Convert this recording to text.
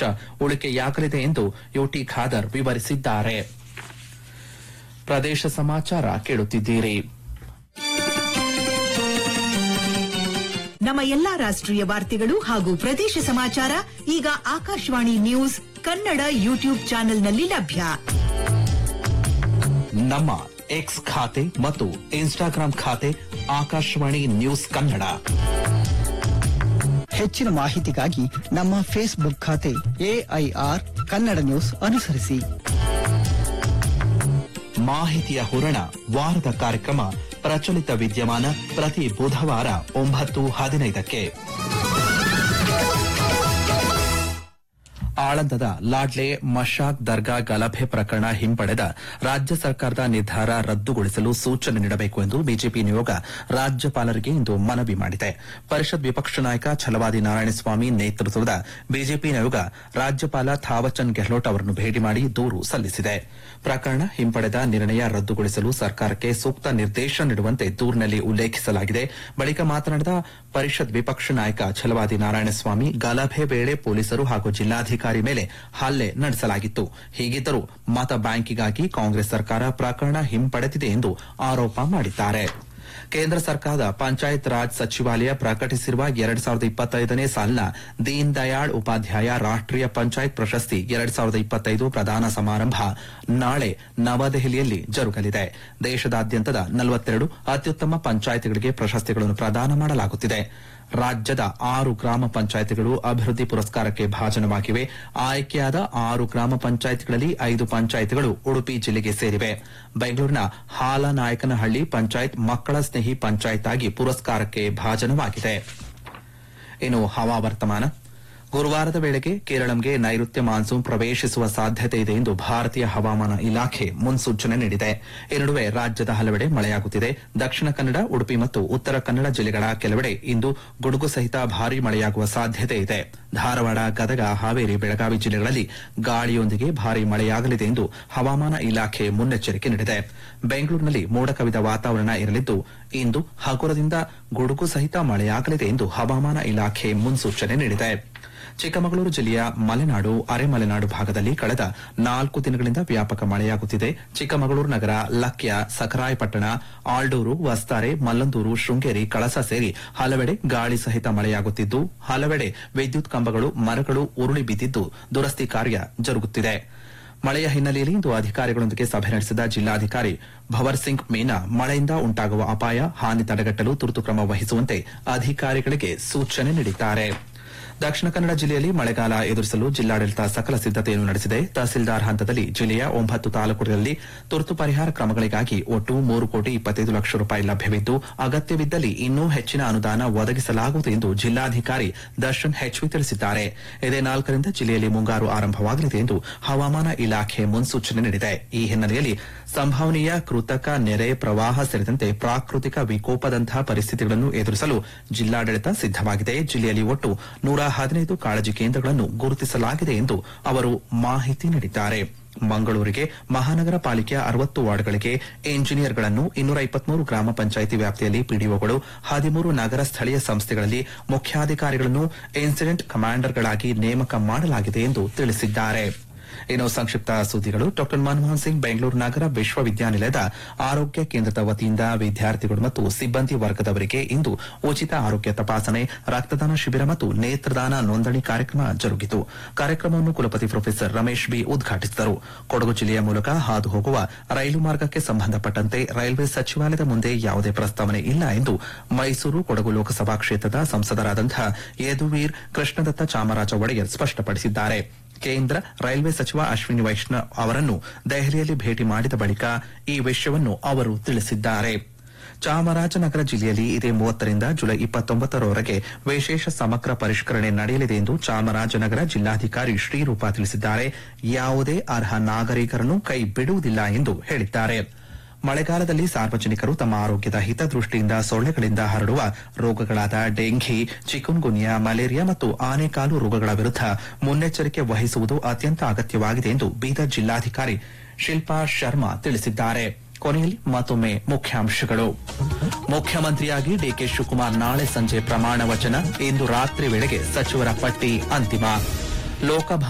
ವೆಚ್ಚ ಉಳಿಕೆಯಾಗಲಿದೆ ಎಂದು ಯುಟಿ ಖಾದರ್ ವಿವರಿಸಿದ್ದಾರೆ ಪ್ರದೇಶ ಸಮಾಚಾರ ಕೇಳುತ್ತಿದ್ದೀರಿ ನಮ್ಮ ಎಲ್ಲಾ ರಾಷ್ಟ್ರೀಯ ವಾರ್ತೆಗಳು ಹಾಗೂ ಪ್ರದೇಶ ಸಮಾಚಾರ ಈಗ ಆಕಾಶವಾಣಿ ನ್ಯೂಸ್ ಕನ್ನಡ ಯೂಟ್ಯೂಬ್ ಚಾನೆಲ್ನಲ್ಲಿ ಲಭ್ಯ ನಮ್ಮ ಎಕ್ಸ್ ಖಾತೆ ಮತ್ತು ಇನ್ಸ್ಟಾಗ್ರಾಂ ಖಾತೆ ಆಕಾಶವಾಣಿ ನ್ಯೂಸ್ ಕನ್ನಡ ಹೆಚ್ಚಿನ ಮಾಹಿತಿಗಾಗಿ ನಮ್ಮ ಫೇಸ್ಬುಕ್ ಖಾತೆ ಎಐಆರ್ ಕನ್ನಡ ನ್ಯೂಸ್ ಅನುಸರಿಸಿ ಮಾಹಿತಿಯ ಹೂರಣ ವಾರದ ಕಾರ್ಯಕ್ರಮ ಪ್ರಚಲಿತ ವಿದ್ಯಮಾನ ಪ್ರತಿ ಬುಧವಾರ ಒಂಬತ್ತು ಹದಿನೈದಕ್ಕೆ ಆಳಂದದ ಲಾಡ್ಲೆ ಮಶಾಕ್ ದರ್ಗಾ ಗಲಭೆ ಪ್ರಕರಣ ಹಿಂಪಡೆದ ರಾಜ್ಯ ಸರ್ಕಾರದ ನಿರ್ಧಾರ ರದ್ದುಗೊಳಿಸಲು ಸೂಚನೆ ನೀಡಬೇಕು ಎಂದು ಬಿಜೆಪಿ ನಿಯೋಗ ರಾಜ್ಯಪಾಲರಿಗೆ ಇಂದು ಮನವಿ ಮಾಡಿದೆ ಪರಿಷತ್ ವಿಪಕ್ಷ ನಾಯಕ ಛಲವಾದಿ ನಾರಾಯಣಸ್ವಾಮಿ ನೇತೃತ್ವದ ಬಿಜೆಪಿ ನಿಯೋಗ ರಾಜ್ಯಪಾಲ ಥಾವರ್ಚಂದ್ ಗೆಹ್ಲೋಟ್ ಅವರನ್ನು ಭೇಟಿ ಮಾಡಿ ದೂರು ಸಲ್ಲಿಸಿದೆ ಪ್ರಕರಣ ಹಿಂಪಡೆದ ನಿರ್ಣಯ ರದ್ದುಗೊಳಿಸಲು ಸರ್ಕಾರಕ್ಕೆ ಸೂಕ್ತ ನಿರ್ದೇಶನ ನೀಡುವಂತೆ ದೂರಿನಲ್ಲಿ ಉಲ್ಲೇಖಿಸಲಾಗಿದೆ ಬಳಿಕ ಮಾತನಾಡಿದ ಪರಿಷತ್ ವಿಪಕ್ಷ ನಾಯಕ ಛಲವಾದಿ ನಾರಾಯಣಸ್ವಾಮಿ ಗಲಭೆ ವೇಳೆ ಪೊಲೀಸರು ಹಾಗೂ ಜಿಲ್ಲಾಧಿಕಾರಿ ಮೇಲೆ ಹಲ್ಲೆ ನಡೆಸಲಾಗಿತ್ತು ಹೀಗಿದ್ದರೂ ಮತ ಬ್ಯಾಂಕಿಗಾಗಿ ಕಾಂಗ್ರೆಸ್ ಸರ್ಕಾರ ಪ್ರಕರಣ ಹಿಂಪಡೆದಿದೆ ಎಂದು ಆರೋಪ ಮಾಡಿದ್ದಾರೆ ಕೇಂದ್ರ ಸರ್ಕಾರದ ಪಂಚಾಯತ್ ರಾಜ್ ಸಚಿವಾಲಯ ಪ್ರಕಟಿಸಿರುವ ಎರಡ್ ಸಾವಿರದ ಇಪ್ಪತ್ತೈದನೇ ಸಾಲಿನ ದೀನ್ ದಯಾಳ್ ಉಪಾಧ್ಯಾಯ ರಾಷ್ಟೀಯ ಪಂಚಾಯತ್ ಪ್ರಶಸ್ತಿ ಎರಡ್ ಸಾವಿರದ ಇಪ್ಪತ್ತೈದು ಪ್ರದಾನ ಸಮಾರಂಭ ನಾಳೆ ನವದೆಹಲಿಯಲ್ಲಿ ಜರುಗಲಿದೆ ದೇಶದಾದ್ಯಂತದ ನಲವತ್ತೆರಡು ಅತ್ಯುತ್ತಮ ಪಂಚಾಯತ್ಗಳಿಗೆ ಪ್ರಶಸ್ತಿಗಳನ್ನು ಪ್ರದಾನ ಮಾಡಲಾಗುತ್ತಿದೆ ರಾಜ್ಯದ ಆರು ಗ್ರಾಮ ಪಂಚಾಯತ್ಗಳು ಅಭಿವೃದ್ಧಿ ಪುರಸ್ಕಾರಕ್ಕೆ ಭಾಜನವಾಗಿವೆ ಆಯ್ಕೆಯಾದ ಆರು ಗ್ರಾಮ ಪಂಚಾಯತ್ಗಳಲ್ಲಿ ಐದು ಪಂಚಾಯತ್ಗಳು ಉಡುಪಿ ಜಿಲ್ಲೆಗೆ ಸೇರಿವೆ ಬೆಂಗಳೂರಿನ ಹಾಲನಾಯಕನಹಳ್ಳಿ ಪಂಚಾಯತ್ ಮಕ್ಕಳ ಸ್ನೇಹಿ ಪಂಚಾಯತ್ ಆಗಿ ಪುರಸ್ಕಾರಕ್ಕೆ ಭಾಜನವಾಗಿದೆ ಇನ್ನು ಹವಾವರ್ತಮಾನ ಗುರುವಾರದ ವೇಳೆಗೆ ಕೇರಳಂಗೆ ನೈಋತ್ಯ ಮಾನ್ಸೂನ್ ಪ್ರವೇಶಿಸುವ ಸಾಧ್ಯತೆ ಇದೆ ಎಂದು ಭಾರತೀಯ ಹವಾಮಾನ ಇಲಾಖೆ ಮುನ್ಸೂಚನೆ ನೀಡಿದೆ ಈ ನಡುವೆ ರಾಜ್ಯದ ಹಲವೆಡೆ ಮಳೆಯಾಗುತ್ತಿದೆ ದಕ್ಷಿಣ ಕನ್ನಡ ಉಡುಪಿ ಮತ್ತು ಉತ್ತರ ಕನ್ನಡ ಜಿಲ್ಲೆಗಳ ಕೆಲವೆಡೆ ಇಂದು ಗುಡುಗು ಸಹಿತ ಭಾರೀ ಮಳೆಯಾಗುವ ಸಾಧ್ಯತೆ ಇದೆ ಧಾರವಾಡ ಗದಗ ಹಾವೇರಿ ಬೆಳಗಾವಿ ಜಿಲ್ಲೆಗಳಲ್ಲಿ ಗಾಳಿಯೊಂದಿಗೆ ಭಾರೀ ಮಳೆಯಾಗಲಿದೆ ಎಂದು ಹವಾಮಾನ ಇಲಾಖೆ ಮುನ್ನೆಚ್ಚರಿಕೆ ನೀಡಿದೆ ಬೆಂಗಳೂರಿನಲ್ಲಿ ಮೋಡ ಕವಿದ ವಾತಾವರಣ ಇರಲಿದ್ದು ಇಂದು ಹಗುರದಿಂದ ಗುಡುಗು ಸಹಿತ ಮಳೆಯಾಗಲಿದೆ ಎಂದು ಹವಾಮಾನ ಇಲಾಖೆ ಮುನ್ಸೂಚನೆ ನೀಡಿದೆ ಚಿಕ್ಕಮಗಳೂರು ಜಿಲ್ಲೆಯ ಮಲೆನಾಡು ಅರೆಮಲೆನಾಡು ಭಾಗದಲ್ಲಿ ಕಳೆದ ನಾಲ್ಕು ದಿನಗಳಿಂದ ವ್ಯಾಪಕ ಮಳೆಯಾಗುತ್ತಿದೆ ಚಿಕ್ಕಮಗಳೂರು ನಗರ ಲಕ್ಯ ಸಖರಾಯಪಟ್ಟಣ ಆಲ್ಡೂರು ವಸ್ತಾರೆ ಮಲ್ಲಂದೂರು ಶೃಂಗೇರಿ ಕಳಸ ಸೇರಿ ಹಲವೆಡೆ ಗಾಳಿ ಸಹಿತ ಮಳೆಯಾಗುತ್ತಿದ್ದು ಹಲವೆಡೆ ವಿದ್ಯುತ್ ಕಂಬಗಳು ಮರಗಳು ಉರುಳಿ ಬಿದ್ದಿದ್ದು ದುರಸ್ತಿ ಕಾರ್ಯ ಜರುಗುತ್ತಿದೆ ಮಳೆಯ ಹಿನ್ನೆಲೆಯಲ್ಲಿ ಇಂದು ಅಧಿಕಾರಿಗಳೊಂದಿಗೆ ಸಭೆ ನಡೆಸಿದ ಜಿಲ್ಲಾಧಿಕಾರಿ ಭವರ್ ಸಿಂಗ್ ಮೀನಾ ಮಳೆಯಿಂದ ಉಂಟಾಗುವ ಅಪಾಯ ಹಾನಿ ತಡೆಗಟ್ಟಲು ತುರ್ತು ಕ್ರಮ ವಹಿಸುವಂತೆ ಅಧಿಕಾರಿಗಳಿಗೆ ಸೂಚನೆ ನೀಡಿದ್ದಾರೆ ದಕ್ಷಿಣ ಕನ್ನಡ ಜಿಲ್ಲೆಯಲ್ಲಿ ಮಳೆಗಾಲ ಎದುರಿಸಲು ಜಿಲ್ಲಾಡಳಿತ ಸಕಲ ಸಿದ್ದತೆಯನ್ನು ನಡೆಸಿದೆ ತಹಸೀಲ್ದಾರ್ ಹಂತದಲ್ಲಿ ಜಿಲ್ಲೆಯ ಒಂಬತ್ತು ತಾಲೂಕುಗಳಲ್ಲಿ ತುರ್ತು ಪರಿಹಾರ ಕ್ರಮಗಳಿಗಾಗಿ ಒಟ್ಟು ಮೂರು ಕೋಟಿ ಇಪ್ಪತ್ತೈದು ಲಕ್ಷ ರೂಪಾಯಿ ಲಭ್ಯವಿದ್ದು ಅಗತ್ಯವಿದ್ದಲ್ಲಿ ಇನ್ನೂ ಹೆಚ್ಚಿನ ಅನುದಾನ ಒದಗಿಸಲಾಗುವುದು ಎಂದು ಜಿಲ್ಲಾಧಿಕಾರಿ ದರ್ಶನ್ ಹೆಚ್ವಿ ತಿಳಿಸಿದ್ದಾರೆ ಇದೇ ನಾಲ್ಕರಿಂದ ಜಿಲ್ಲೆಯಲ್ಲಿ ಮುಂಗಾರು ಆರಂಭವಾಗಲಿದೆ ಎಂದು ಹವಾಮಾನ ಇಲಾಖೆ ಮುನ್ಸೂಚನೆ ನೀಡಿದೆ ಈ ಹಿನ್ನೆಲೆಯಲ್ಲಿ ಸಂಭವನೀಯ ಕೃತಕ ನೆರೆ ಪ್ರವಾಹ ಸೇರಿದಂತೆ ಪ್ರಾಕೃತಿಕ ವಿಕೋಪದಂತಹ ಪರಿಸ್ಥಿತಿಗಳನ್ನು ಎದುರಿಸಲು ಜಿಲ್ಲಾಡಳಿತ ಸಿದ್ದವಾಗಿದೆ ಜಿಲ್ಲೆಯಲ್ಲಿ ಒಟ್ಟು ನೂರ ಹದಿನೈದು ಕಾಳಜಿ ಕೇಂದ್ರಗಳನ್ನು ಗುರುತಿಸಲಾಗಿದೆ ಎಂದು ಅವರು ಮಾಹಿತಿ ನೀಡಿದ್ದಾರೆ ಮಂಗಳೂರಿಗೆ ಮಹಾನಗರ ಪಾಲಿಕೆಯ ಅರವತ್ತು ವಾರ್ಡ್ಗಳಿಗೆ ಎಂಜಿನಿಯರ್ಗಳನ್ನು ಇನ್ನೂರ ಇಪ್ಪತ್ಮೂರು ಗ್ರಾಮ ಪಂಚಾಯಿತಿ ವ್ಯಾಪ್ತಿಯಲ್ಲಿ ಪಿಡಿಒಗಳು ಹದಿಮೂರು ನಗರ ಸ್ಥಳೀಯ ಸಂಸ್ಥೆಗಳಲ್ಲಿ ಮುಖ್ಯಾಧಿಕಾರಿಗಳನ್ನು ಇನ್ಸಿಡೆಂಟ್ ಕಮಾಂಡರ್ಗಳಾಗಿ ನೇಮಕ ಮಾಡಲಾಗಿದೆ ಎಂದು ತಿಳಿಸಿದ್ದಾರೆ ಇನ್ನು ಸಂಕ್ಷಿಪ್ತ ಸುದ್ದಿಗಳು ಡಾ ಮನಮೋಹನ್ ಸಿಂಗ್ ಬೆಂಗಳೂರು ನಗರ ವಿಶ್ವವಿದ್ಯಾನಿಲಯದ ಆರೋಗ್ಯ ಕೇಂದ್ರದ ವತಿಯಿಂದ ವಿದ್ಯಾರ್ಥಿಗಳು ಮತ್ತು ಸಿಬ್ಬಂದಿ ವರ್ಗದವರಿಗೆ ಇಂದು ಉಚಿತ ಆರೋಗ್ಯ ತಪಾಸಣೆ ರಕ್ತದಾನ ಶಿಬಿರ ಮತ್ತು ನೇತ್ರದಾನ ನೋಂದಣಿ ಕಾರ್ಯಕ್ರಮ ಜರುಗಿತು ಕಾರ್ಯಕ್ರಮವನ್ನು ಕುಲಪತಿ ಪ್ರೊಫೆಸರ್ ರಮೇಶ್ ಬಿ ಉದ್ಘಾಟಿಸಿದರು ಕೊಡಗು ಜಿಲ್ಲೆಯ ಮೂಲಕ ಹಾದು ಹೋಗುವ ರೈಲು ಮಾರ್ಗಕ್ಕೆ ಸಂಬಂಧಪಟ್ಟಂತೆ ರೈಲ್ವೆ ಸಚಿವಾಲಯದ ಮುಂದೆ ಯಾವುದೇ ಪ್ರಸ್ತಾವನೆ ಇಲ್ಲ ಎಂದು ಮೈಸೂರು ಕೊಡಗು ಲೋಕಸಭಾ ಕ್ಷೇತ್ರದ ಸಂಸದರಾದಂತಹ ಯದುವೀರ್ ಕೃಷ್ಣದತ್ತ ಚಾಮರಾಜ ಒಡೆಯರ್ ಸ್ಪಷ್ಟಪಡಿಸಿದ್ದಾರೆ ಕೇಂದ್ರ ರೈಲ್ವೆ ಸಚಿವ ಅಶ್ವಿನಿ ವೈಷ್ಣವ್ ಅವರನ್ನು ದೆಹಲಿಯಲ್ಲಿ ಭೇಟಿ ಮಾಡಿದ ಬಳಿಕ ಈ ವಿಷಯವನ್ನು ಅವರು ತಿಳಿಸಿದ್ದಾರೆ ಚಾಮರಾಜನಗರ ಜಿಲ್ಲೆಯಲ್ಲಿ ಇದೇ ಮೂವತ್ತರಿಂದ ಜುಲೈ ಇಪ್ಪತ್ತೊಂಬತ್ತರವರೆಗೆ ವಿಶೇಷ ಸಮಗ್ರ ಪರಿಷ್ಕರಣೆ ನಡೆಯಲಿದೆ ಎಂದು ಚಾಮರಾಜನಗರ ಜಿಲ್ಲಾಧಿಕಾರಿ ಶ್ರೀರೂಪ ತಿಳಿಸಿದ್ದಾರೆ ಯಾವುದೇ ಅರ್ಹ ನಾಗರಿಕರನ್ನು ಕೈ ಬಿಡುವುದಿಲ್ಲ ಎಂದು ಹೇಳಿದ್ದಾರೆ ಮಳೆಗಾಲದಲ್ಲಿ ಸಾರ್ವಜನಿಕರು ತಮ್ಮ ಆರೋಗ್ಯದ ಹಿತದೃಷ್ಟಿಯಿಂದ ಸೊಳ್ಳೆಗಳಿಂದ ಹರಡುವ ರೋಗಗಳಾದ ಡೆಂಘಿ ಚಿಕುನ್ಗುನ್ಯಾ ಮಲೇರಿಯಾ ಮತ್ತು ಆನೆಕಾಲು ರೋಗಗಳ ವಿರುದ್ಧ ಮುನ್ನೆಚ್ಚರಿಕೆ ವಹಿಸುವುದು ಅತ್ಯಂತ ಅಗತ್ಯವಾಗಿದೆ ಎಂದು ಬೀದರ್ ಜಿಲ್ಲಾಧಿಕಾರಿ ಶಿಲ್ಪಾ ಶರ್ಮಾ ತಿಳಿಸಿದ್ದಾರೆ ಕೊನೆಯಲ್ಲಿ ಮತ್ತೊಮ್ಮೆ ಮುಖ್ಯಾಂಶಗಳು ಮುಖ್ಯಮಂತ್ರಿಯಾಗಿ ಡಿಕೆ ಶಿವಕುಮಾರ್ ನಾಳೆ ಸಂಜೆ ಪ್ರಮಾಣ ವಚನ ಇಂದು ರಾತ್ರಿ ವೇಳೆಗೆ ಸಚಿವರ ಪಟ್ಟಿ ಅಂತಿಮ ಲೋಕಭ